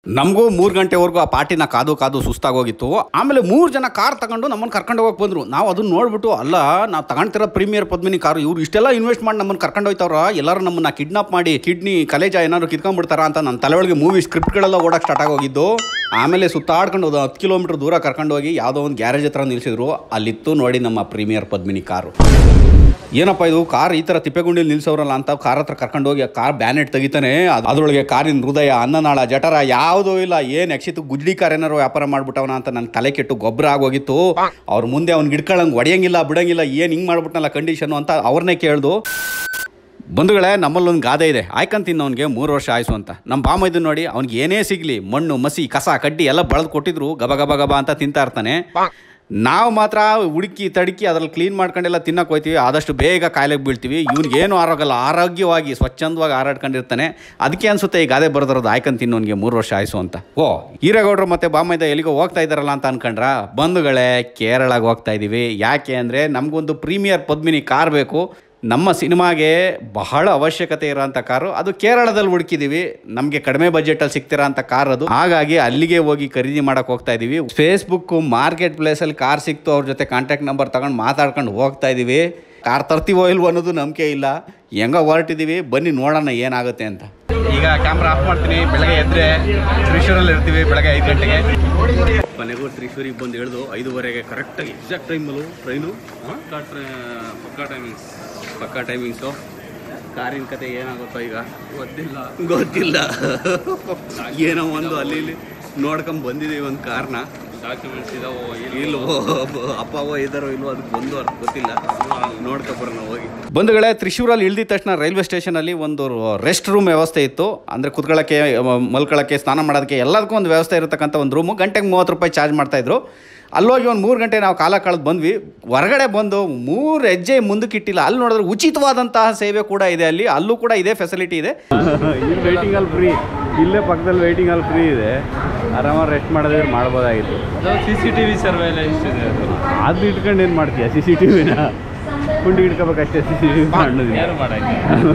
ನಮಗೂ ಮೂರು ಗಂಟೆವರೆಗೂ ಆ ಪಾರ್ಟಿನ ಕಾದು ಕಾದು ಸುಸ್ತಾಗೋಗಿತ್ತು ಆಮೇಲೆ ಮೂರು ಜನ ಕಾರ್ ತಗೊಂಡು ನಮ್ಮನ್ನು ಕರ್ಕೊಂಡು ಹೋಗಕ್ಕೆ ಬಂದರು ನಾವು ಅದನ್ನ ನೋಡ್ಬಿಟ್ಟು ಅಲ್ಲ ನಾವು ತಗೊಂತಿರೋ ಪ್ರೀಮಿಯರ್ ಪದ್ಮಿನಿ ಕಾರು ಇವ್ರು ಇಷ್ಟೆಲ್ಲ ಇನ್ವೆಸ್ಟ್ ಮಾಡಿ ನಮ್ಮನ್ನು ಕರ್ಕೊಂಡು ಹೋಯ್ತವ್ರ ಎಲ್ಲರೂ ನಮ್ಮನ್ನ ಕಿಡ್ನಾಪ್ ಮಾಡಿ ಕಿಡ್ನಿ ಕಲೇಜ ಏನಾದ್ರು ಕಿತ್ಕೊಂಡ್ಬಿಡ್ತಾರ ಅಂತ ನನ್ನ ತಲೆ ಒಳಗೆ ಮೂವಿ ಸ್ಕ್ರಿಪ್ಟ್ಗಳೆಲ್ಲ ಓಡಕ್ಕೆ ಸ್ಟಾರ್ಟ್ ಆಗೋಗಿದ್ದು ಆಮೇಲೆ ಸುತ್ತಾಡ್ಕೊಂಡು ಒಂದು ಹತ್ತು ಕಿಲೋಮೀಟರ್ ದೂರ ಕರ್ಕೊಂಡು ಹೋಗಿ ಯಾವುದೋ ಒಂದು ಗ್ಯಾರೇಜ್ ಹತ್ರ ನಿಲ್ಸಿದ್ರು ಅಲ್ಲಿತ್ತು ನೋಡಿ ನಮ್ಮ ಪ್ರೀಮಿಯರ್ ಪದ್ಮಿನಿ ಕಾರು ಏನಪ್ಪ ಇದು ಕಾರ್ ಈ ಥರ ತಿಪ್ಪೆಗುಂಡಿಲಿ ನಿಲ್ಸವ್ರಲ್ಲ ಅಂತ ಕಾರ್ ಹತ್ರ ಕರ್ಕೊಂಡು ಹೋಗಿ ಆ ಕಾರ್ ಬ್ಯಾನೆಟ್ ತೆಗಿತಾನೆ ಅದ್- ಅದ್ರೊಳಗೆ ಕಾರಿನ ಹೃದಯ ಅನ್ನನಾಳ ಜಠರ ಯಾವುದೂ ಇಲ್ಲ ಏನು ಯಕ್ಷಿತು ಗುಜ್ಡಿ ಕಾರ್ ಏನಾರು ವ್ಯಾಪಾರ ಮಾಡ್ಬಿಟ್ಟವನ ಅಂತ ನನ್ನ ತಲೆ ಕೆಟ್ಟು ಗೊಬ್ಬರ ಆಗೋಗಿತ್ತು ಅವ್ರ ಮುಂದೆ ಅವ್ನಿಗೆ ಹಿಡ್ಕೊಳಂಗೆ ಹೊಡೆಯಂಗಿಲ್ಲ ಬಿಡಂಗಿಲ್ಲ ಏನು ಹಿಂಗೆ ಮಾಡ್ಬಿಟ್ನಲ್ಲ ಕಂಡೀಷನು ಅಂತ ಅವ್ರನ್ನೇ ಕೇಳ್ದು ಬಂಧುಗಳೇ ನಮ್ಮಲ್ಲೊಂದು ಗಾದೆ ಇದೆ ಆಯ್ಕಂತೀನಿ ಅವ್ನಿಗೆ ಮೂರು ವರ್ಷ ಆಯ್ಸು ಅಂತ ನಮ್ಮ ಬಾಮೈದು ನೋಡಿ ಅವ್ನಿಗೆ ಏನೇ ಸಿಗಲಿ ಮಣ್ಣು ಮಸಿ ಕಸ ಕಡ್ಡಿ ಎಲ್ಲ ಬಳದು ಕೊಟ್ಟಿದ್ರು ಗಬ ಗಬ ಗಬ ಅಂತ ತಿಂತಾ ಇರ್ತಾನೆ ನಾವು ಮಾತ್ರ ಹುಡುಕಿ ತಡುಕಿ ಅದ್ರಲ್ಲಿ ಕ್ಲೀನ್ ಮಾಡ್ಕೊಂಡೆಲ್ಲ ತಿನ್ನಕ್ಕೆ ಹೋಗ್ತೀವಿ ಆದಷ್ಟು ಬೇಗ ಕಾಯಿಲೆಗೆ ಬೀಳ್ತೀವಿ ಇವ್ನಿಗೆ ಏನು ಆರೋಗಲ್ಲ ಆರೋಗ್ಯವಾಗಿ ಸ್ವಚ್ಛಂದವಾಗಿ ಹಾರಾಡ್ಕೊಂಡಿರ್ತಾನೆ ಅದಕ್ಕೆ ಅನ್ಸುತ್ತೆ ಈ ಗಾದೆ ಬರೆದಿರೋದು ಆಯ್ಕಂತೀನಿ ತಿನ್ನೋನಿಗೆ ಮೂರು ವರ್ಷ ಆಯ್ಸು ಅಂತ ಓ ಈರೇಗೌಡರು ಮತ್ತೆ ಬಾಮೈದ ಎಲ್ಲಿಗೋ ಹೋಗ್ತಾ ಇದ್ದಾರಲ್ಲ ಅಂತ ಅನ್ಕೊಂಡ್ರ ಬಂಧುಗಳೇ ಕೇರಳಗೆ ಹೋಗ್ತಾ ಇದ್ದೀವಿ ಯಾಕೆ ಅಂದರೆ ನಮಗೊಂದು ಪ್ರೀಮಿಯರ್ ಪದ್ಮಿನಿ ಕಾರ್ ಬೇಕು ನಮ್ಮ ಸಿನಿಮಾಗೆ ಬಹಳ ಅವಶ್ಯಕತೆ ಇರೋಂಥ ಕಾರು ಅದು ಕೇರಳದಲ್ಲಿ ಹುಡುಕಿದೀವಿ ನಮಗೆ ಕಡಿಮೆ ಬಜೆಟಲ್ಲಿ ಸಿಗ್ತಿರೋ ಅಂತ ಕಾರ್ ಅದು ಹಾಗಾಗಿ ಅಲ್ಲಿಗೆ ಹೋಗಿ ಖರೀದಿ ಮಾಡಕ್ಕೆ ಹೋಗ್ತಾ ಇದೀವಿ ಫೇಸ್ಬುಕ್ ಮಾರ್ಕೆಟ್ ಪ್ಲೇಸಲ್ಲಿ ಕಾರ್ ಸಿಕ್ತು ಅವ್ರ ಜೊತೆ ಕಾಂಟ್ಯಾಕ್ಟ್ ನಂಬರ್ ತಗೊಂಡು ಮಾತಾಡ್ಕೊಂಡು ಹೋಗ್ತಾ ಇದೀವಿ ಕಾರ್ ತರ್ತೀವೋ ಇಲ್ವೋ ಅನ್ನೋದು ನಂಬಿಕೆ ಇಲ್ಲ ಹೆಂಗೋ ಹೊರಟಿದ್ದೀವಿ ಬನ್ನಿ ನೋಡೋಣ ಏನಾಗುತ್ತೆ ಅಂತ ಈಗ ಕ್ಯಾಮ್ರಾ ಆಫ್ ಮಾಡ್ತೀನಿ ಬೆಳಗ್ಗೆ ಎದ್ರೆ ತ್ರಿಶೂರಲ್ಲಿ ಇರ್ತೀವಿ ಬೆಳಗ್ಗೆ ಐದು ಗಂಟೆಗೆ ಕೊನೆಗೂ ತ್ರಿಶೂರಿಗೆ ಬಂದು ಇಳಿದು ಐದುವರೆಗೆ ಕರೆಕ್ಟಾಗಿ ಎಕ್ಸಾಕ್ಟ್ ಟೈಮಲ್ಲಿ ಟ್ರೈನು ಪಕ್ಕಾ ಟೈಮಿಂಗ್ಸ್ ಪಕ್ಕಾ ಟೈಮಿಂಗ್ಸು ಕಾರಿನ ಕತೆ ಏನಾಗುತ್ತೋ ಈಗ ಗೊತ್ತಿಲ್ಲ ಗೊತ್ತಿಲ್ಲ ಏನೋ ಒಂದು ಅಲ್ಲಿ ಇಲ್ಲಿ ನೋಡ್ಕೊಂಡ್ ಬಂದಿದ್ದೀವಿ ಒಂದು ಕಾರ್ನ ಡಾಕ್ಯುಮೆಂಟ್ಸ್ ಇದಾವೋ ಇಲ್ವೋ ಅಪ್ಪವೋ ಇದಾರೋ ಇಲ್ವೋ ಅದಕ್ಕೆ ಬಂದು ಅರ್ಥ ಗೊತ್ತಿಲ್ಲ ನೋಡ್ಕೊಬರೋಣ ಹೋಗಿ ಬಂಧುಗಳೇ ತ್ರಿಶೂರಲ್ಲಿ ಇಳಿದ ತಕ್ಷಣ ರೈಲ್ವೆ ಸ್ಟೇಷನಲ್ಲಿ ಒಂದು ರೆಸ್ಟ್ ರೂಮ್ ವ್ಯವಸ್ಥೆ ಇತ್ತು ಅಂದರೆ ಕುತ್ಕೊಳ್ಳೋಕ್ಕೆ ಮಲ್ಕೊಳ್ಳೋಕ್ಕೆ ಸ್ನಾನ ಮಾಡೋದಕ್ಕೆ ಎಲ್ಲದಕ್ಕೂ ಒಂದು ವ್ಯವಸ್ಥೆ ಇರತಕ್ಕಂಥ ಒಂದು ರೂಮು ಗಂಟೆಗೆ ಮೂವತ್ತು ರೂಪಾಯಿ ಚಾರ್ಜ್ ಮಾಡ್ತಾಯಿದ್ರು ಅಲ್ಲೋಗಿ ಒಂದು ಮೂರು ಗಂಟೆ ನಾವು ಕಾಲ ಕಳೆದು ಬಂದ್ವಿ ಹೊರಗಡೆ ಬಂದು ಮೂರು ಹೆಜ್ಜೆ ಮುಂದಕ್ಕೆ ಇಟ್ಟಿಲ್ಲ ಅಲ್ಲಿ ನೋಡಿದ್ರೆ ಉಚಿತವಾದಂತಹ ಸೇವೆ ಕೂಡ ಇದೆ ಅಲ್ಲಿ ಅಲ್ಲೂ ಕೂಡ ಇದೇ ಫೆಸಿಲಿಟಿ ಇದೆ ಇಲ್ಲಿ ವೇಟಿಂಗ್ ಅಲ್ಲಿ ಫ್ರೀ ಇಲ್ಲೇ ಪಕ್ಕದಲ್ಲಿ ವೇಟಿಂಗ್ ಅಲ್ಲಿ ಫ್ರೀ ಇದೆ ಆರಾಮಾಗಿ ರೆಸ್ಟ್ ಮಾಡೋದಿದ್ರೆ ಮಾಡ್ಬೋದಾಗಿತ್ತು ಅದು C C T V surveillance ಇದೆ ಅದು ಅದು ಇಟ್ಕೊಂಡು ಏನು ಮಾಡ್ತೀಯ ಸಿ ಸಿ ಟಿ ವಿನ ಕುಂಡಿ ಇಟ್ಕೋಬೇಕಷ್ಟೇ ಸಿ ಸಿ ಟಿ ವಿ ಯಾರು ಮಾಡಂಗೆ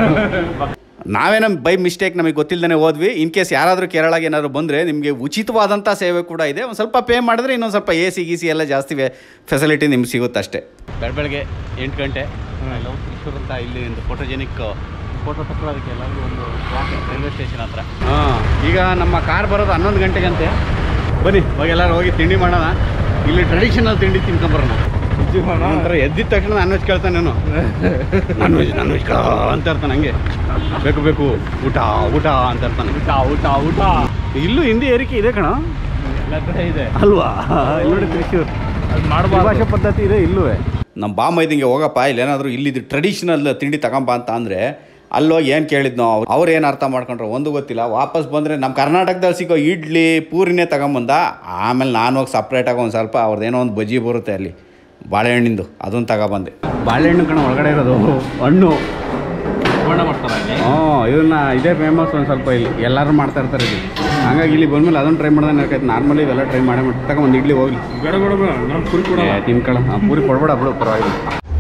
ನಾವೇನೋ ಬೈ ಮಿಸ್ಟೇಕ್ ನಮಗೆ ಗೊತ್ತಿಲ್ಲದೇ ಹೋದ್ವಿ ಇನ್ ಕೇಸ್ ಯಾರಾದರೂ ಕೇರಳಗೆ ಏನಾದ್ರು ಬಂದರೆ ನಿಮಗೆ ಉಚಿತವಾದಂಥ ಸೇವೆ ಕೂಡ ಇದೆ ಒಂದು ಸ್ವಲ್ಪ ಪೇ ಮಾಡಿದ್ರೆ ಇನ್ನೊಂದು ಸ್ವಲ್ಪ ಎ ಸಿ ಗಿ ಎಲ್ಲ ಜಾಸ್ತಿ ಫೆಸಿಲಿಟಿ ನಿಮ್ಗೆ ಸಿಗುತ್ತೆ ಅಷ್ಟೇ ಬೆಳ ಬೆಳಗ್ಗೆ ಎಂಟು ಗಂಟೆ ತ್ರಿಶೂರ್ ಅಂತ ಇಲ್ಲಿ ಒಂದು ಫೋಟೋಜೆನಿಕ್ ಫೋಟೋ ತಗೊಳ್ಳೋದಕ್ಕೆ ಎಲ್ಲರಿಗೂ ಒಂದು ರೈಲ್ವೆ ಸ್ಟೇಷನ್ ಹತ್ರ ಹಾಂ ಈಗ ನಮ್ಮ ಕಾರ್ ಬರೋದು ಹನ್ನೊಂದು ಗಂಟೆಗಂತೆ ಬನ್ನಿ ಹೋಗಿ ಎಲ್ಲರೂ ಹೋಗಿ ತಿಂಡಿ ಮಾಡೋಣ ಇಲ್ಲಿ ಟ್ರೆಡಿಷನಲ್ ತಿಂಡಿ ತಿನ್ಕೊಂಬರೋಣ ಒಂಥರ ಎದ್ದಿದ ತಕ್ಷಣ ನಾನ್ ವೆಜ್ ಕೇಳ್ತಾನೆ ನಾನು ನಾನ್ ವೆಜ್ ನಾನ್ ವೆಜ್ ಅಂತ ಇರ್ತಾನೆ ಹಂಗೆ ಬೇಕು ಬೇಕು ಊಟ ಊಟ ಅಂತ ಇರ್ತಾನೆ ಊಟ ಊಟ ಊಟ ಇಲ್ಲೂ ಹಿಂದಿ ಏರಿಕೆ ಇದೆ ಕಣ ಎಲ್ಲ ಕಡೆ ಇದೆ ಅಲ್ವಾ ಇಲ್ಲಿ ನೋಡಿ ತ್ರಿಶೂರ್ ಅದು ಮಾಡಬಾರ್ದು ಭಾಷೆ ಪದ್ಧತಿ ಇದೆ ಇಲ್ಲೂ ನಮ್ಮ ಬಾಮೈದಿಂಗೆ ಹೋಗಪ್ಪ ಇಲ್ಲೇನಾದರೂ ಇಲ್ಲಿದ್ದು ಟ್ರೆಡಿಷನಲ್ ತಿಂಡಿ ತಗೊಂಬ ಅಂತ ಅಂದರೆ ಅಲ್ಲೋ ಏನು ಕೇಳಿದ್ನೋ ಅವ್ರು ಅವ್ರು ಏನು ಅರ್ಥ ಮಾಡ್ಕೊಂಡ್ರು ಒಂದು ಗೊತ್ತಿಲ್ಲ ವಾಪಸ್ ಬಂದರೆ ನಮ್ಮ ಕರ್ನಾಟಕದಲ್ಲಿ ಸಿಗೋ ಇಡ್ಲಿ ಪೂರಿನೇ ತಗೊಂಬಂದ ಆಮೇಲೆ ನಾನು ಹೋಗಿ ಸಪ್ರೇಟಾಗಿ ಒಂದು ಸ್ವಲ್ಪ ಅವ್ರದ್ದೇನೋ ಒಂದು ಬಜ್ಜಿ ಬರುತ್ತೆ ಅಲ್ಲಿ ಬಾಳೆಹಣ್ಣಿಂದು ಅದನ್ನು ತಗೊಬಂದೆ ಬಾಳೆಹಣ್ಣು ಕಣ ಒಳಗಡೆ ಇರೋದು ಹಣ್ಣು ನಿರ್ಮಾಣ ಮಾಡ್ತಾರೆ ಅಲ್ಲಿ ಹ್ಞೂ ಇದನ್ನ ಇದೇ ಫೇಮಸ್ ಒಂದು ಸ್ವಲ್ಪ ಇಲ್ಲಿ ಎಲ್ಲರೂ ಮಾಡ್ತಾ ಇರ್ತಾರೆ ಇಲ್ಲಿ ಹಂಗಾಗಿ ಇಲ್ಲಿ ಬಂದ್ಮೇಲೆ ಅದನ್ನು ಟ್ರೈ ಮಾಡ್ದೆ ಯಾಕೈತೆ ನಾರ್ಮಲಿ ಇವೆಲ್ಲ ಟ್ರೈ ಮಾಡೇ ಮಾಡಿ ತಗೊಂಬಂದು ಇಡ್ಲಿ ಹೋಗ್ಲಿ ಬೇಡ ಬೇಡ ಬೇಡ ನಾನು ಕುರಿ ಕೊಡಲ್ಲ ಏ, ತಿನ್ಕೊಳ ಹಾಂ, ಪೂರಿ ಕೊಡ್ಬೇಡ ಬಿಡು ಪರವಾಗಿಲ್ಲ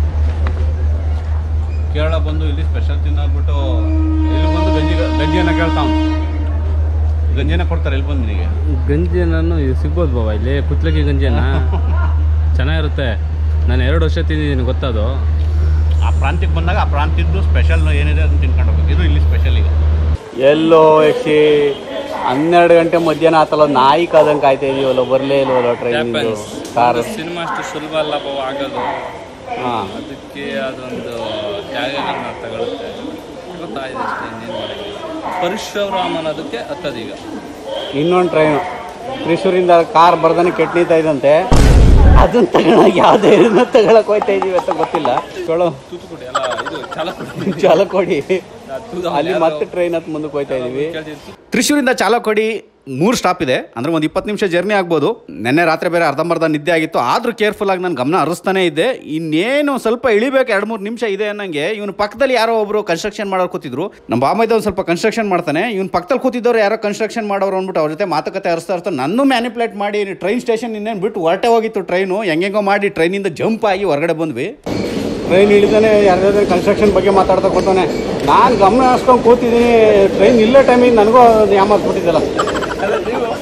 ಕೇರಳ ಬಂದು ಇಲ್ಲಿ ಸ್ಪೆಷಲ್ ತಿನ್ನಾಗ್ಬಿಟ್ಟು ಇಲ್ಲಿ ಬಂದು ಗಂಜಿ ಗಂಜಿಯನ್ನ ಕೇಳ್ತಾವ್ ಗಂಜಿನ ಕೊಡ್ತಾರೆ ಇಲ್ಲಿ ಬಂದು ನಿನಗೆ ಗಂಜಿ ನಾನು ಸಿಗ್ಬೋದು ಬಾಬಾ ಇಲ್ಲಿ ಕುತ್ಲಕ್ಕಿ ಗಂಜಿಯನ್ನ ಚೆನ್ನಾಗಿರುತ್ತೆ ನಾನು ಎರಡು ವರ್ಷ ತಿಂದಿದ್ದೀನಿ ಗೊತ್ತದು ಆ ಪ್ರಾಂತ್ಯಕ್ಕೆ ಬಂದಾಗ ಆ ಪ್ರಾಂತ್ಯದ್ದು ಸ್ಪೆಷಲ್ ಏನಿದೆ ಅದನ್ನ ತಿನ್ಕೊಂಡು ಹೋಗ್ಬೇಕು ಇದು ಇಲ್ಲಿ ಸ್ಪೆಷಲ್ ಈಗ ಎಲ್ಲೋ ಯಕ್ಷಿ ಹನ್ನೆರಡು ಗಂಟೆ ಮಧ್ಯಾಹ್ನ ಆತಲ್ಲ ನಾಯಿ ಕಾದಂಗೆ ಕಾಯ್ತಾ ಇದೀವಲ್ಲ ಬರಲೇ ಇಲ್ವಲ್ಲ ಟ್ರೈನ್ ಕಾರು ಸಿನಿಮಾ ಅಷ್ಟು ಸುಲಭ ಅಲ್ಲ ಬಾಬಾ ಆಗೋದು ಹಾಂ ಅದಕ್ಕೆ ಅದೊಂದು ತ್ಯಾಗಗಳನ್ನ ತಗೊಳುತ್ತೆ ಗೊತ್ತಾಯ್ತು ಅಷ್ಟೇ ಇನ್ನೇನು ಮಾಡೋಂಗಿಲ್ಲ ಪರಶುರಾಮ್ ಅನ್ನೋದಕ್ಕೆ ಹತ್ತದೀಗ ಇನ್ನೊಂದು ಟ್ರೈನು ತ್ರಿಶೂರಿಂದ ಕಾರ್ ಬರ್ದಾನೆ ಕೆಟ್ಟ ನಿಂತ ಇದಂತೆ ಅದನ್ನ ತಗೊಳಕ್ ಯಾವುದೇ ಇದನ್ನ ತಗೊಳಕ್ ಹೋಯ್ತಾ ಇದೀವಿ ಅಂತ ಗೊತ್ತಿಲ್ಲ ಕೇಳೋ ತೂತುಕುಡಿ ಅಲ್ಲ ಇದು ಚಾಲಕುಡಿ ಚಾಲಕೋಡಿ ತೂದ ಅಲ್ಲಿ ಮತ್ತೆ ಟ್ರೈನ್ ಹತ್ತು ಮುಂದಕ್ಕೆ ಹೋಯ್ತಾ ಇದೀವಿ ಕೇಳ್ತಿತ್ತು ತ್ರಿಶೂರಿಂದ ಚಾಲಕೋಡಿ ಮೂರು ಸ್ಟಾಪ್ ಇದೆ ಅಂದ್ರೆ ಒಂದು ಇಪ್ಪತ್ತು ನಿಮಿಷ ಜರ್ನಿ ಆಗ್ಬೋದು ನೆನ್ನೆ ರಾತ್ರಿ ಬೇರೆ ಅರ್ಧಂಬರ್ಧ ನಿದ್ದೆ ಆಗಿತ್ತು ಆದರೂ ಕೇರ್ಫುಲ್ ಆಗಿ ನಾನು ಗಮನ ಹರಿಸ್ತಾನೆ ಇದ್ದೆ ಇನ್ನೇನು ಸ್ವಲ್ಪ ಇಳಿಬೇಕು ಎರಡು ಮೂರು ನಿಮಿಷ ಇದೆ ಅನ್ನಂಗೆ ಇವನು ಪಕ್ಕದಲ್ಲಿ ಯಾರೋ ಒಬ್ರು ಕನ್ಸ್ಟ್ರಕ್ಷನ್ ಮಾಡೋರು ಕೂತಿದ್ರು ನಮ್ಮ ಬಾಮೈದ ಒಂದು ಸ್ವಲ್ಪ ಕನ್ಸ್ಟ್ರಕ್ಷನ್ ಮಾಡ್ತಾನೆ ಇವ್ನು ಪಕ್ಕದಲ್ಲಿ ಕೂತಿದ್ದವ್ರು ಯಾರೋ ಕನ್ಸ್ಟ್ರಕ್ಷನ್ ಮಾಡೋರು ಅಂದ್ಬಿಟ್ಟು ಅವ್ರ ಜೊತೆ ಮಾತುಕತೆ ಹರಿಸ್ತಾ ಇರ್ತಾರೆ ನನ್ನ ಮ್ಯಾನಿಪ್ಯುಲೇಟ್ ಮಾಡಿ ಟ್ರೈನ್ ಸ್ಟೇಷನ್ ಇನ್ನೇನು ಬಿಟ್ಟು ಹೊರಟೆ ಹೋಗಿತ್ತು ಟ್ರೈನು ಹೆಂಗೆಂಗೋ ಮಾಡಿ ಟ್ರೈನಿಂದ ಜಂಪ್ ಆಗಿ ಹೊರಗಡೆ ಬಂದ್ವಿ ಟ್ರೈನ್ ಇಳಿದಾನೆ ಯಾರ್ದಾದ್ರೆ ಕನ್ಸ್ಟ್ರಕ್ಷನ್ ಬಗ್ಗೆ ಮಾತಾಡ್ತಾ ಕೊಡ್ತಾನೆ ನಾನು ಗಮನ ಹರಿಸ್ಕೊಂಡು ಕೂತಿದ್ದೀನಿ ಟ್ರೈನ್ ಇಲ್ಲೇ ಟೈಮಿಗೆ ನನಗೂ ಯಾಮಾರ್ಸ್ಬಿಟ್ಟಿದ್ದಲ್ಲ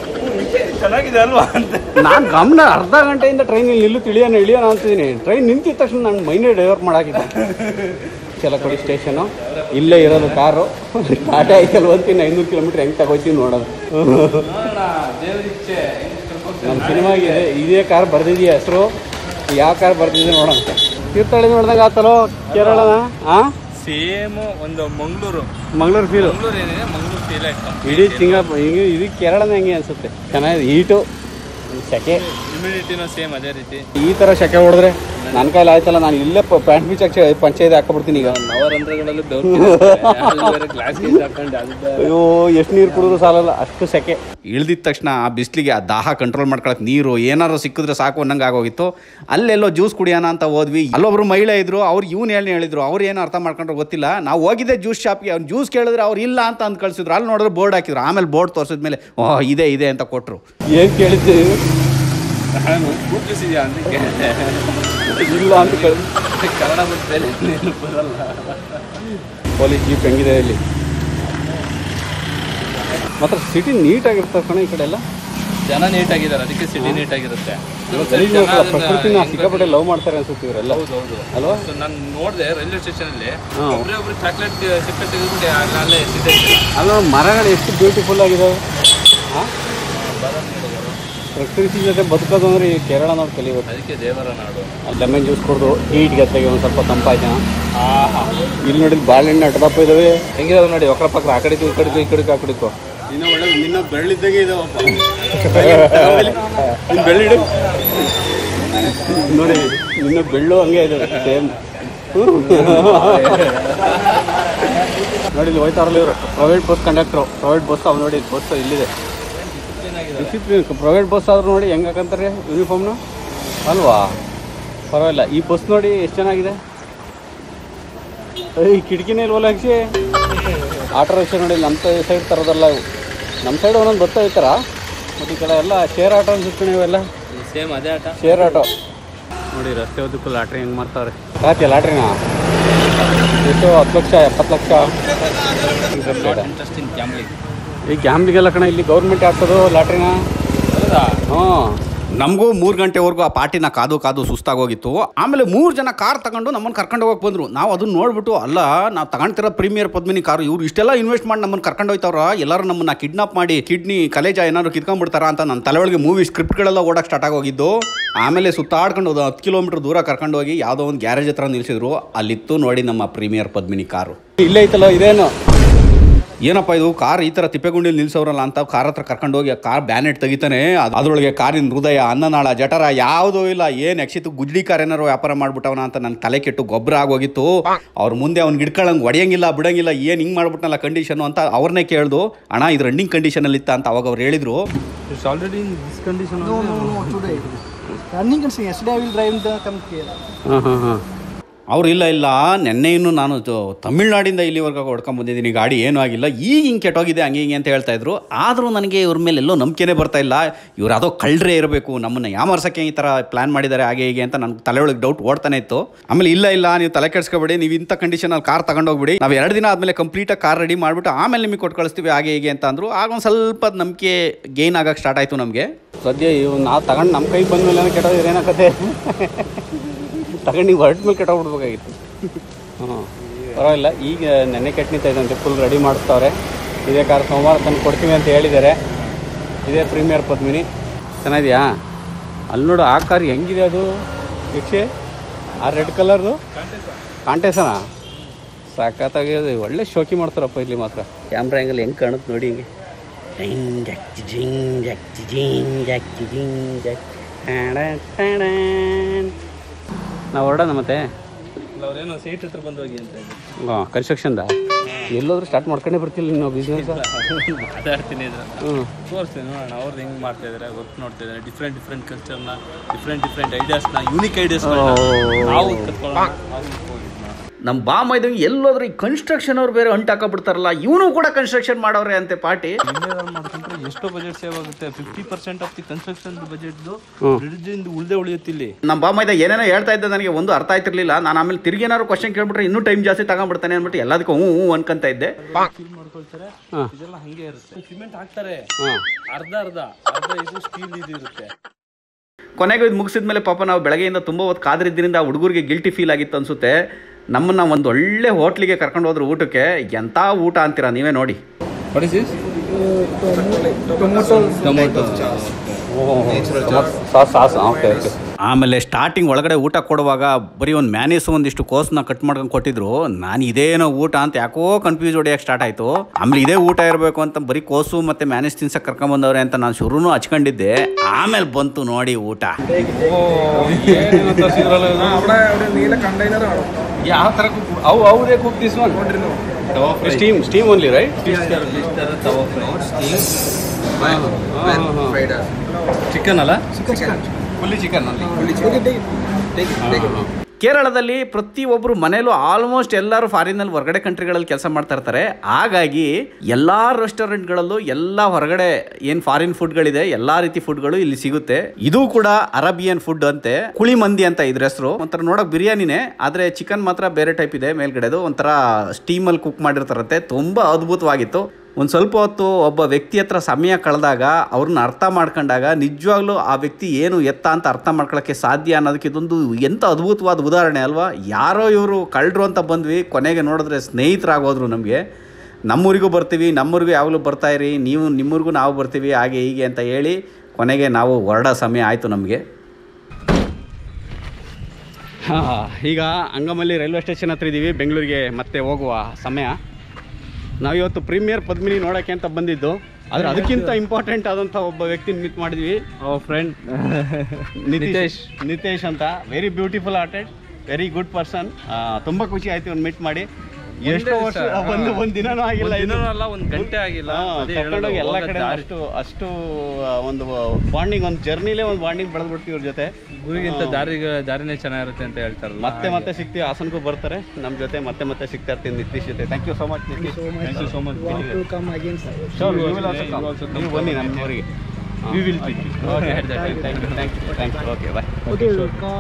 ಚೆನ್ನಾಗಿದೆ ಅಲ್ವಾ ಅಂತ ನಾನು ಗಮನ ಅರ್ಧ ಗಂಟೆಯಿಂದ ಟ್ರೈನಲ್ಲಿ ನಿಲ್ಲು ತಿಳಿಯೋಣ ಇಳಿಯೋಣ ಅಂತಿದ್ದೀನಿ ಟ್ರೈನ್ ನಿಂತಿದ ತಕ್ಷಣ ನಾನು ಮೈನೇ ಡೈವರ್ಟ್ ಮಾಡಾಕಿದ್ದೆ ಚಲಕಡಿ ಸ್ಟೇಷನು ಇಲ್ಲೇ ಇರೋದು ಕಾರು ಟಾಟಾ ಐತಲ್ ಹೋಗ್ತೀನಿ ಐನೂರು ಕಿಲೋಮೀಟ್ರ್ ಹೆಂಗೆ ತಗೋತೀನಿ ನೋಡೋದು ದೇವರಿಚ್ಛೆ ನಮ್ಮ ಸಿನಿಮಾಗೆ ಇದೇ ಕಾರ್ ಬರ್ದಿದೆಯಾ ಹೆಸರು ಯಾವ ಕಾರ್ ಬರ್ದಿದೆ ನೋಡೋಣ ತೀರ್ಥಹಳ್ಳಿ ನೋಡ್ದಂಗೆ ಆತಲೋ ಕೇರಳನ ಹಾಂ ಸೇಮ್ ಒಂದು ಮಂಗಳೂರು ಮಂಗಳೂರು ಫೀಲು ಮಂಗಳೂರು ಏನಿದೆ ಮಂಗಳೂರು ಫೀಲ್ ಆಯ್ತು ಇಡೀ ಸಿಂಗಾಪುರ ಹಿಂಗೆ ಇದು ಕೇರಳನ ಹೆಂಗೆ ಅನ್ಸುತ್ತೆ ಚೆನ್ನಾಗಿದೆ ಹೀಟು ಸೆಕೆ ಇಮ್ಯುನಿಟಿನೂ ಸೇಮ್ ಅದೇ ರೀತಿ ಈ ಥರ ಸೆಕೆ ಹೊಡೆದ್ರೆ ನನ್ನ ಕೈಲಿ ಆಯ್ತಲ್ಲ ನಾನು ಇಲ್ಲೇ ಪ್ಯಾಂಟ್ ಬೀಚ್ ಹಾಕಿ ಪಂಚಾಯತ್ ಹಾಕೊಬಿಡ್ತೀನಿ ಈಗ ನವರಂಧ್ರಗಳಲ್ಲಿ ಬೆವರು ಗ್ಲಾಸ್ ಗೀಸ್ ಹಾಕೊಂಡು ಅದು ಅಯ್ಯೋ ಎಷ್ಟು ನೀರು ಕುಡಿದ್ರು ಸಾಲಲ್ಲ ಅಷ್ಟು ಸೆಕೆ ಇಳ್ದಿದ ತಕ್ಷಣ ಆ ಬಿಸಿಲಿಗೆ ಆ ದಾಹ ಕಂಟ್ರೋಲ್ ಮಾಡ್ಕೊಳಕ್ಕೆ ನೀರು ಏನಾರು ಸಿಕ್ಕಿದ್ರೆ ಸಾಕು ಅನ್ನಂಗೆ ಆಗೋಗಿತ್ತು ಅಲ್ಲೆಲ್ಲೋ ಜ್ಯೂಸ್ ಕುಡಿಯೋಣ ಅಂತ ಹೋದ್ವಿ ಅಲ್ಲೊಬ್ರು ಮಹಿಳೆ ಇದ್ರು ಅವ್ರು ಇವ್ನು ಹೇಳಿ ಹೇಳಿದ್ರು ಅವ್ರು ಏನು ಅರ್ಥ ಮಾಡ್ಕೊಂಡ್ರೆ ಗೊತ್ತಿಲ್ಲ ನಾವು ಹೋಗಿದ್ದೆ ಜ್ಯೂಸ್ ಶಾಪ್ಗೆ ಅವ್ನು ಜ್ಯೂಸ್ ಕೇಳಿದ್ರೆ ಅವ್ರು ಇಲ್ಲ ಅಂತ ಅಂದ್ ಕಳ್ಸಿದ್ರು ಅಲ್ಲಿ ನೋಡಿದ್ರೆ ಬೋರ್ಡ್ ಹಾಕಿದ್ರು ಆಮೇಲೆ ಬೋರ್ಡ್ ತೋರಿಸಿದ್ಮೇಲೆ ಓಹ್ ಇದೆ ಇದೆ ಅಂತ ಕೊಟ್ಟರು ಏನು ಕೇಳಿದ್ದೆ ಕೂಪಿಸಿದ್ಯಾ ಅಂತ ಕೇಳಿದೆ ಇಲ್ಲ ಅಂತ ಕೇಳಿ ಕನ್ನಡ ಬಿಟ್ಟರೆ ಏನು ಬರಲ್ಲ ಪೊಲೀಸ್ ಜೀಪ್ ಹೆಂಗಿದೆ ಇಲ್ಲಿ ಮಾತ್ರ ಸಿಟಿ ನೀಟಾಗಿರ್ತದೆ ಕಣ ಈ ಕಡೆ ಎಲ್ಲ ಜನ ನೀಟಾಗಿದ್ದಾರೆ ಅದಕ್ಕೆ ಸಿಟಿ ನೀಟಾಗಿರುತ್ತೆ ಗಲೀಜ್ ಮಾಡ್ಕೊಳಲ್ಲ, ಪ್ರಕೃತಿನ ಸಿಕ್ಕಾಪಟ್ಟೆ ಲವ್ ಮಾಡ್ತಾರೆ ಅನ್ಸುತ್ತೆ ಇವರೆಲ್ಲ ಹೌದು ಹೌದು ಅಲ್ವಾ ನಾನು ನೋಡಿದೆ ರೈಲ್ವೆ ಸ್ಟೇಷನಲ್ಲಿ ಹಾ. ಒಬ್ಬರೇ ಒಬ್ರು ಚಾಕ್ಲೇಟ್ ಸಿಪ್ಪೆ ತೆಗೆದುಬಿಟ್ಟು ಅಲ್ಲ ಅಲ್ಲೇ ಎಷ್ಟಿದೆ ಅಲ್ಲ ಮರಗಳು ಎಷ್ಟು ಬ್ಯೂಟಿಫುಲ್ ಆಗಿದಾವೆ ಹಾಂ ಪ್ರಕೃತಿ ಜೊತೆ ಬದುಕೋದು ಅಂದ್ರೆ ಈ ಕೇರಳ ನಾವು ಕಲಿಬೇಕು ಅದಕ್ಕೆ ದೇವರ ನಾಡು ಲೆಮನ್ ಜ್ಯೂಸ್ ಕುಡಿದು ಹೀಟ್ ಗತ್ತೆಗೆ ಒಂದು ಸ್ವಲ್ಪ ತಂಪಾಯ್ತು ಇಲ್ಲಿ ನೋಡಿದ್ರೆ ಬಾಳೆಹಣ್ಣು ಅಡ್ದಪ್ಪ ಇದಾವೆ ಹೆಂಗಿದಾವೆ ನೋಡಿ ಒಕ್ಕರ ಪಕ್ಕ ಆ ಕಡೆಗೂ ಈ ಕಡೆಗೂ ಈ ಕಡೆಗೂ ಆ ಕಡೆಗೂ ಇನ್ನು ಒಳ್ಳೆ ನಿನ್ನ ಬೆಳ್ಳಿದ್ದಾಗೆ ಇದಾವಪ್ಪ ನಿನ್ನ ಬೆಳ್ಳಿಡು ನೋಡಿ ನಿನ್ನ ಬೆಳ್ಳು ಹಂಗೆ ಇದೆ ಸೇಮ್ ನೋಡಿ ಇಲ್ಲಿ ಹೋಯ್ತಾರಲ್ಲ ಇವರು private bus conductor private bus ಅವ್ ನೋಡಿ ಬಸ್ ಇಲ್ಲಿದೆ ಡಿಸಿಪ್ಲಿನ್ ಪ್ರೈವೇಟ್ ಬಸ್ ಆದ್ರೂ ನೋಡಿ ಹೆಂಗೆ ಹಾಕಂತಾರೆ ಯೂನಿಫಾರ್ಮ್ನ ಅಲ್ವಾ ಪರವಾಗಿಲ್ಲ ಈ ಬಸ್ ನೋಡಿ ಎಷ್ಟು ಚೆನ್ನಾಗಿದೆ ಈ ಕಿಟಕಿನೇ ಇಲ್ವಲ್ಲ ಅಕ್ಷಿ ಆಟೋ ರಿಕ್ಷಾ ನೋಡಿ ನಮ್ಮ ಸೈಡ್ ತರೋದಲ್ಲ ಇವು ನಮ್ಮ ಸೈಡ್ ಒಂದೊಂದು ಬರ್ತಾ ಇರ್ತಾರ ಮತ್ತು ಈ ಕಡೆ ಎಲ್ಲ ಶೇರ್ ಆಟೋ ಅನ್ಸುತ್ತೆ ಇವೆಲ್ಲ ಸೇಮ್ ಅದೇ ಆಟ ಶೇರ್ ಆಟೋ ನೋಡಿ ರಸ್ತೆ ಉದ್ದಕ್ಕೂ ಲಾಟ್ರಿ ಹೆಂಗೆ ಮಾಡ್ತಾವ್ರೆ ರಾತ್ರಿ ಲಾಟ್ರಿನಾ ಎಷ್ಟು ಹತ್ತು ಲಕ್ಷ ಎಪ್ಪತ್ತು ಲಕ್ಷ ಇಂಟ್ರೆಸ್ಟಿಂಗ್ ಫ್ಯಾಮಿಲಿ ಈ ಗ್ಯಾಮ್ಲಿಗೆಲ್ಲ ಕಣ ಇಲ್ಲಿ ಗೌರ್ಮೆಂಟ್ ಹಾಕ್ಸೋದು ಲಾಟ್ರಿನ ಹ್ಞೂ ನಮಗೂ ಮೂರು ಗಂಟೆವರೆಗೂ ಆ ಪಾರ್ಟಿನ ಕಾದು ಕಾದು ಸುಸ್ತಾಗೋಗಿತ್ತು ಆಮೇಲೆ ಮೂರು ಜನ ಕಾರ್ ತಗೊಂಡು ನಮ್ಮನ್ನು ಕರ್ಕೊಂಡು ಹೋಗಕ್ಕೆ ಬಂದರು ನಾವು ಅದನ್ನ ನೋಡ್ಬಿಟ್ಟು ಅಲ್ಲ ನಾವು ತಗೊಂತಿರೋ ಪ್ರೀಮಿಯರ್ ಪದ್ಮಿನಿ ಕಾರು ಇವ್ರು ಇಷ್ಟೆಲ್ಲ ಇನ್ವೆಸ್ಟ್ ಮಾಡಿ ನಮ್ಮನ್ನು ಕರ್ಕೊಂಡು ಹೋಯ್ತವ್ರ ಎಲ್ಲರೂ ನಮ್ಮನ್ನ ಕಿಡ್ನಾಪ್ ಮಾಡಿ ಕಿಡ್ನಿ ಕಲೇಜ ಏನಾದ್ರು ಕಿತ್ಕೊಂಡ್ಬಿಡ್ತಾರ ಅಂತ ನನ್ನ ತಲೆ ಒಳಗೆ ಮೂವಿ ಸ್ಕ್ರಿಪ್ಟ್ಗಳೆಲ್ಲ ಓಡಕ್ಕೆ ಸ್ಟಾರ್ಟ್ ಆಗೋಗಿದ್ದು ಆಮೇಲೆ ಸುತ್ತಾಡ್ಕೊಂಡು ಒಂದು ಹತ್ತು ಕಿಲೋಮೀಟರ್ ದೂರ ಕರ್ಕೊಂಡು ಹೋಗಿ ಯಾವುದೋ ಒಂದು ಗ್ಯಾರೇಜ್ ಹತ್ರ ನಿಲ್ಸಿದ್ರು ಅಲ್ಲಿತ್ತು ನೋಡಿ ನಮ್ಮ ಪ್ರೀಮಿಯರ್ ಪದ್ಮಿನಿ ಕಾರು ಇಲ್ಲೇ ಐತಲ್ಲ ಇದೇನು ಏನಪ್ಪ ಇದು ಕಾರ್ ಈ ಥರ ತಿಪ್ಪೆಗುಂಡಿಲಿ ನಿಲ್ಸೋರಲ್ಲ ಅಂತ ಕಾರ್ ಹತ್ರ ಕರ್ಕೊಂಡು ಹೋಗಿ ಆ ಕಾರ್ ಬ್ಯಾನೆಟ್ ತೆಗಿತಾನೆ ಅದ್- ಅದ್ರೊಳಗೆ ಕಾರಿನ ಹೃದಯ ಅನ್ನನಾಳ ಜಠರ ಯಾವುದೂ ಇಲ್ಲ ಏನು ಯಕ್ಷಿತು ಗುಜ್ಡಿ ಕಾರ್ ಏನಾರು ವ್ಯಾಪಾರ ಮಾಡ್ಬಿಟ್ಟವನ ಅಂತ ನನ್ನ ತಲೆ ಕೆಟ್ಟು ಗೊಬ್ಬರ ಆಗೋಗಿತ್ತು ಅವ್ರ ಮುಂದೆ ಅವ್ನು ಗಿಡ್ಕೊಳ್ಳಂಗೆ ಹೊಡೆಯಂಗಿಲ್ಲ ಬಿಡಂಗಿಲ್ಲ ಏನು ಹಿಂಗೆ ಮಾಡ್ಬಿಟ್ನಲ್ಲ ಕಂಡೀಷನು ಅಂತ ಅವ್ರನ್ನೇ ಕೇಳ್ದು ಅಣ್ಣ ಇದು ರನ್ನಿಂಗ್ ಕಂಡೀಷನಲ್ಲಿ ಇತ್ತ ಅಂತ ಅವಾಗ ಅವ್ರು ಹೇಳಿದ್ರು it's already in this condition No, no, no, today. Running and saying, yesterday I will drive the come here. ಹಾಂ ಹಾಂ ಹಾಂ ಅವ್ರು ಇಲ್ಲ ಇಲ್ಲ ನೆನ್ನೆ ಇನ್ನು ನಾನು ಜೊ- ತಮಿಳ್ನಾಡಿಂದ ಇಲ್ಲಿವರೆಗೆ ಹೊಡ್ಕೊಂಡ್ ಬಂದಿದ್ದೀನಿ ಗಾಡಿ ಏನೂ ಆಗಿಲ್ಲ ಈಗ ಹಿಂಗೆ ಕೆಟ್ಟೋಗಿದೆ ಹಂಗೆ ಹಿಂಗೆ ಅಂತ ಹೇಳ್ತಾ ಇದ್ರು ಆದರೂ ನನಗೆ ಇವ್ರ ಮೇಲೆ ಎಲ್ಲೋ ನಂಬಿಕೆನೇ ಬರ್ತಾ ಇಲ್ಲ ಇವ್ರು ಯಾವುದೋ ಕಳ್ಳರೇ ಇರಬೇಕು ನಮ್ಮನ್ನು ಯಾಮರ್ಸಕ್ಕೆ ಈ ಥರ ಪ್ಲಾನ್ ಮಾಡಿದ್ದಾರೆ ಹಾಗೆ ಹೀಗೆ ಅಂತ ನನ್ನ ತಲೆ ಒಳಗೆ ಡೌಟ್ ಓಡ್ತಾನೆ ಇತ್ತು ಆಮೇಲೆ ಇಲ್ಲ ಇಲ್ಲ ನೀವು ತಲೆ ಕೆಡ್ಸ್ಕೊಬೇಡಿ ನೀವು ಇಂಥ ಕಂಡೀಷನಲ್ಲಿ ಕಾರ್ ತಗೊಂಡೋಗ್ಬಿಡಿ ನಾವು ಎರಡು ದಿನ ಆದಮೇಲೆ ಕಂಪ್ಲೀಟಾಗಿ ಕಾರ್ ರೆಡಿ ಮಾಡಿಬಿಟ್ಟು ಆಮೇಲೆ ನಿಮಗೆ ಕೊಟ್ಟು ಕಳಿಸ್ತೀವಿ ಹಾಗೆ ಹೀಗೆ ಅಂತ ಅಂದರು ಆಗ ಒಂದು ಸ್ವಲ್ಪ ನಂಬಿಕೆ ಗೇನ್ ಆಗಕ್ಕೆ ಸ್ಟಾರ್ಟ್ ಆಯಿತು ನಮಗೆ ಸದ್ಯ ಇವ್ ನಾವು ತಗೊಂಡು ನಮ್ಮ ಕೈಗೆ ಬಂದ ಮೇಲೆ ಕೆಟ್ಟೋದ್ರೆ ಏನಾಗತ್ತೆ ತಗೊಂಡು ನೀವು ಹೊರಟ ಮೇಲೆ ಕೆಟ್ಟೋಗ್ಬಿಡ್ಬೇಕಾಗಿತ್ತು ಹ್ಞೂ ಪರವಾಗಿಲ್ಲ ಈಗ ನೆನ್ನೆ ಕೆಟ್ಟ ನಿಂತೈತಂತೆ ಫುಲ್ ರೆಡಿ ಮಾಡಿಸ್ತವ್ರೆ ಇದೇ ಕಾರ್ ಸೋಮವಾರ ತಂದು ಕೊಡ್ತೀವಿ ಅಂತ ಹೇಳಿದ್ದಾರೆ ಇದೇ ಪ್ರೀಮಿಯರ್ ಪದ್ಮಿನಿ ಚೆನ್ನಾಗಿದೆಯಾ ಅಲ್ಲಿ ನೋಡು ಆ ಕಾರ್ ಹೆಂಗಿದೆ ಅದು ಯಕ್ಷೆ ಆ ರೆಡ್ ಕಲರ್ದು ಕಾಂಟೇಸನಾ ಸಾಕತ್ತಾಗಿದೆ ಒಳ್ಳೆ ಶೋಕಿ ಮಾಡ್ತಾರಪ್ಪ ಇಲ್ಲಿ ಮಾತ್ರ ಕ್ಯಾಮ್ರಾ ಆ್ಯಂಗಲ್ ಹೆಂಗೆ ಕಾಣುತ್ತೆ ನೋಡಿ ಹಿಂಗೆ ಜಿಂಗ್ ಜಕ್ ಜಿಂಗ್ ಜಕ್ ಜಿಂಗ್ ಜಕ್ ಜಿಂಗ್ ಜಕ್ ನಾವು ಹೊರಡೋಣ ಮತ್ತೆ ಅವ್ರೇನೋ ಸೀಟ್ ಹತ್ರ ಬಂದು ಹೋಗಿ ಅಂತ ಇದ್ರು. ಹಾಂ ಕನ್ಸ್ಟ್ರಕ್ಷನ್ದ ಎಲ್ಲೋದ್ರೂ ಸ್ಟಾರ್ಟ್ ಮಾಡ್ಕೊಂಡೇ ಬರ್ತಿಲ್ಲ ನಾವು ಬಿಸ್ನೆಸ್ ಮಾತಾಡ್ತೀನಿ ಇದ್ರ ಹ್ಞೂ ತೋರಿಸ್ತೀನಿ ನೋಡೋಣ ಅವ್ರು ಹೆಂಗೆ ಮಾಡ್ತಾ ಇದ್ದಾರೆ ವರ್ಕ್ ನೋಡ್ತಾ ಇದ್ದಾರೆ ಡಿಫ್ರೆಂಟ್ ಡಿಫ್ರೆಂಟ್ ಕಲ್ಚರ್ನ ಡಿಫ್ರೆಂಟ್ ಡಿಫ್ರೆಂಟ್ ಐಡಿಯಾಸ್ನ ಯೂನಿಕ್ ಐಡಿಯಾಸ್ ನಾವು ಕತ್ಕೊಳ್ಳೋಣ ನಾವು ಹೋಗಿದ್ನ ನಮ್ಮ ಬಾಮ ಇದ್ದಂಗೆ ಎಲ್ಲೋದ್ರೆ ಈ ಕನ್ಸ್ಟ್ರಕ್ಷನ್ ಅವ್ರು ಬೇರೆ ಅಂಟು ಹಾಕೊಬಿಡ್ತಾರಲ್ಲ ಇವನು ಕೂಡ ಕನ್ಸ್ಟ್ರಕ್ಷನ್ ಮಾಡವ್ರೆ ಅಂತೆ ಪಾರ್ಟಿ ಇಂಡಿಯಾದಲ್ಲಿ ಮಾಡ್ಕೊಂಡ್ರೆ ಎಷ್ಟೋ ಬಜೆಟ್ ಸೇವ್ ಆಗುತ್ತೆ fifty percent of the construction ಬಜೆಟ್ದು ಬ್ರಿಡ್ಜಿಂದ ಉಳ್ದೆ ಉಳಿಯುತ್ತಿಲ್ಲಿ ನಮ್ಮ ಬಾಮ ಇದ್ದ ಏನೇನೋ ಹೇಳ್ತಾ ಇದ್ದ ನನಗೆ ಒಂದು ಅರ್ಥ ಆಯ್ತಿರ್ಲಿಲ್ಲ ನಾನು ಆಮೇಲೆ ತಿರ್ಗಿ ಏನಾದ್ರು ಕ್ವಶನ್ ಕೇಳ್ಬಿಟ್ರೆ ಇನ್ನೂ ಟೈಮ್ ಜಾಸ್ತಿ ತಗೊಂಡ್ಬಿಡ್ತಾನೆ ಅಂದ್ಬಿಟ್ಟು ಎಲ್ಲದಕ್ಕೂ ಹ್ಞೂ ಹ್ಞೂ ಅನ್ಕೊಂತ ಇದ್ದೆ ಫೀಲ್ ಮಾಡ್ಕೊಳ್ತಾರೆ ಇದೆಲ್ಲ ಹಂಗೆ ಇರುತ್ತೆ ಸಿಮೆಂಟ್ ಹಾಕ್ತಾರೆ ಅರ್ಧ ಅರ್ಧ ಅರ್ಧ ಇದು ಸ್ಟೀಲ್ ಇದು ಇರುತ್ತೆ ಕೊನೆಗೆ ಇದು ಮುಗಿಸಿದ ಮೇಲೆ ಪಾಪ ನಾವು ಬೆಳಗ್ಗೆಯಿಂದ ತುಂಬ ಹೊತ್ತು ಕಾದ್ರಿದ್ದರಿಂದ ಆ ಹುಡುಗರಿಗೆ ಗಿಲ್ಟಿ ಫೀಲ್ ಆಗಿತ್ತು ಅನ್ಸುತ್ತೆ ನಮ್ಮನ್ನ ಒಂದು ಒಳ್ಳೆ ಹೋಟ್ಲಿಗೆ ಕರ್ಕೊಂಡು ಹೋದ್ರು ಊಟಕ್ಕೆ ಎಂಥ ಊಟ ಅಂತೀರಾ ನೀವೇ ನೋಡಿ ವಾಟ್ ಇಸ್ ದಿಸ್ ಆಮೇಲೆ ಸ್ಟಾರ್ಟಿಂಗ್ ಒಳಗಡೆ ಊಟ ಕೊಡುವಾಗ ಬರೀ ಒಂದು ಮ್ಯಾನೇಸ್ ಒಂದಿಷ್ಟು ಕೋಸ್ನ ಕಟ್ ಮಾಡ್ಕೊಂಡು ಕೊಟ್ಟಿದ್ರು ನಾನು ಇದೇನೋ ಊಟ ಅಂತ ಯಾಕೋ ಕನ್ಫ್ಯೂಸ್ ಹೊಡಿಯಕ್ಕೆ ಸ್ಟಾರ್ಟ್ ಆಯಿತು ಆಮೇಲೆ ಇದೇ ಊಟ ಇರಬೇಕು ಅಂತ ಬರೀ ಕೋಸು ಮತ್ತು ಮ್ಯಾನೇಸ್ ತಿನ್ಸಕ್ಕೆ ಕರ್ಕೊಂಬಂದವ್ರೆ ಅಂತ ನಾನು ಶುರುನು ಹಚ್ಕೊಂಡಿದ್ದೆ ಆಮೇಲೆ ಬಂತು ನೋಡಿ ಊಟ ಯಾವ ಥರ ಕುಕ್ ಅವು ಅವರೇ cook this one steam steam only right chicken ಅಲ್ಲ ಫುಲ್ಲಿ ಚಿಕನ್ ಅಲ್ಲಿ ಕೇರಳದಲ್ಲಿ ಪ್ರತಿಯೊಬ್ಬರು ಮನೇಲೂ ಆಲ್ಮೋಸ್ಟ್ ಎಲ್ಲರೂ ಫಾರಿನಲ್ಲಿ ಹೊರಗಡೆ ಕಂಟ್ರಿಗಳಲ್ಲಿ ಕೆಲಸ ಮಾಡ್ತಾ ಇರ್ತಾರೆ ಹಾಗಾಗಿ ಎಲ್ಲ ರೆಸ್ಟೋರೆಂಟ್ಗಳಲ್ಲೂ ಎಲ್ಲ ಹೊರಗಡೆ ಏನು ಫಾರಿನ್ ಫುಡ್ಗಳಿದೆ ಎಲ್ಲ ರೀತಿ ಫುಡ್ಗಳು ಇಲ್ಲಿ ಸಿಗುತ್ತೆ ಇದು ಕೂಡ ಅರಬಿಯನ್ ಫುಡ್ ಅಂತೆ ಕುಳಿ ಮಂದಿ ಅಂತ ಇದ್ರ ಹೆಸರು ಒಂಥರ ನೋಡಕ್ ಬಿರಿಯಾನಿನೇ ಆದರೆ ಚಿಕನ್ ಮಾತ್ರ ಬೇರೆ ಟೈಪ್ ಇದೆ ಮೇಲ್ಗಡೆದು ಒಂಥರ ಸ್ಟೀಮಲ್ಲಿ ಕುಕ್ ಮಾಡಿರ್ತಾರಂತೆ ತುಂಬ ಅದ್ಭುತವಾಗಿತ್ತು ಒಂದು ಸ್ವಲ್ಪ ಹೊತ್ತು ಒಬ್ಬ ವ್ಯಕ್ತಿ ಹತ್ರ ಸಮಯ ಕಳೆದಾಗ ಅವ್ರನ್ನ ಅರ್ಥ ಮಾಡ್ಕೊಂಡಾಗ ನಿಜವಾಗ್ಲೂ ಆ ವ್ಯಕ್ತಿ ಏನು ಎತ್ತ ಅಂತ ಅರ್ಥ ಮಾಡ್ಕೊಳ್ಳೋಕ್ಕೆ ಸಾಧ್ಯ ಅನ್ನೋದಕ್ಕೆ ಇದೊಂದು ಎಂಥ ಅದ್ಭುತವಾದ ಉದಾಹರಣೆ ಅಲ್ವಾ ಯಾರೋ ಇವರು ಕಳ್ಳರು ಅಂತ ಬಂದ್ವಿ ಕೊನೆಗೆ ನೋಡಿದ್ರೆ ಸ್ನೇಹಿತರಾಗೋದ್ರು ನಮಗೆ ನಮ್ಮೂರಿಗೂ ಬರ್ತೀವಿ ನಮ್ಮೂರಿಗೂ ಯಾವಾಗಲೂ ಬರ್ತಾ ಇರಿ ನೀವು ನಿಮ್ಮೂರಿಗೂ ನಾವು ಬರ್ತೀವಿ ಹಾಗೆ ಹೀಗೆ ಅಂತ ಹೇಳಿ ಕೊನೆಗೆ ನಾವು ಹೊರಡೋ ಸಮಯ ಆಯಿತು ನಮಗೆ ಈಗ ಅಂಗಮಲ್ಲಿ ರೈಲ್ವೆ ಸ್ಟೇಷನ್ ಹತ್ರ ಇದ್ದೀವಿ ಬೆಂಗಳೂರಿಗೆ ಮತ್ತೆ ಹೋಗುವ ಸಮಯ ನಾವಿವತ್ತು ಪ್ರೀಮಿಯರ್ ಪದ್ಮಿನಿ ನೋಡೋಕ್ಕೆ ಅಂತ ಬಂದಿದ್ದು ಆದರೆ ಅದಕ್ಕಿಂತ ಇಂಪಾರ್ಟೆಂಟ್ ಆದಂಥ ಒಬ್ಬ ವ್ಯಕ್ತಿ ಮೀಟ್ ಮಾಡಿದ್ವಿ ಅವರ್ ಫ್ರೆಂಡ್ ನಿತೇಶ್ ನಿತೇಶ್ ಅಂತ very beautiful hearted very good person ತುಂಬ ಖುಷಿ ಆಯ್ತು ಇವ್ನು ಮೀಟ್ ಮಾಡಿ ಎಷ್ಟೋ ವರ್ಷ ಒಂದು ಒಂದು ದಿನನೂ ಆಗಿಲ್ಲ ಇದು. ಅಲ್ಲ ಒಂದು ಗಂಟೆ ಆಗಿಲ್ಲ ಹಾ, ಅದೇ ಕರ್ಕೊಂಡೋಗಿ ಹೇಳೋದು, ಎಲ್ಲ ಹೋಗೋ ಕಡೆ ದಾರಿ. ಅಷ್ಟು ಅಷ್ಟು ಆ, ಒಂದು ಬಾಂಡಿಂಗ್ ಒಂದು ಜರ್ನಿಲೇ ಒಂದು ಬಾಂಡಿಂಗ್ ಬೆಳೆದ್ಬಿಡ್ತೀವಿ ಇವ್ರ ಜೊತೆ ಗುರಿಗಿಂತ ದಾರಿ ದಾರಿನೇ ಚೆನ್ನಾಗಿರುತ್ತೆ ಅಂತ ಹೇಳ್ತಾರಲ್ಲ ಮತ್ತೆ ಮತ್ತೆ ಸಿಗ್ತೀವಿ ಹಾಸನಕ್ಕೂ ಬರ್ತಾರೆ ನಮ್ಮ ಜೊತೆ ಮತ್ತೆ ಮತ್ತೆ ಸಿಗ್ತಾ ಇರ್ತೀವಿ ನಿತೀಶ್ ಜೊತೆ thank you so much Nitish thank you so much Welcome again, sir. ನೀವು ಬನ್ನಿ ನಮ್ಮ ಊರಿಗೆ We will pick you. Okay thank you thank you thank you okay bye Okay,